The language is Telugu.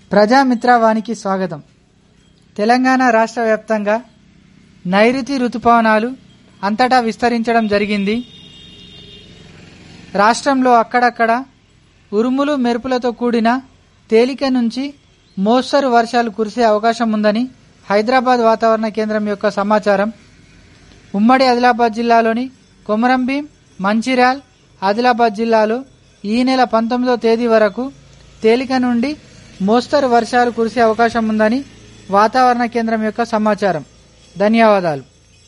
ప్రజామిత్రవానికి స్వాగతం తెలంగాణ రాష్ట్ర వ్యాప్తంగా నైరుతి రుతుపవనాలు అంతటా విస్తరించడం జరిగింది రాష్ట్రంలో అక్కడక్కడ ఉరుములు మెరుపులతో కూడిన తేలిక నుంచి మోస్తరు వర్షాలు కురిసే అవకాశం ఉందని హైదరాబాద్ వాతావరణ కేంద్రం యొక్క సమాచారం ఉమ్మడి ఆదిలాబాద్ జిల్లాలోని కొమరంభీం మంచిర్యాల్ ఆదిలాబాద్ జిల్లాలో ఈ నెల పంతొమ్మిదో తేదీ వరకు తేలిక నుండి మోస్తరు వర్షాలు కురిసే అవకాశం ఉందని వాతావరణ కేంద్రం యొక్క సమాచారం ధన్యవాదాలు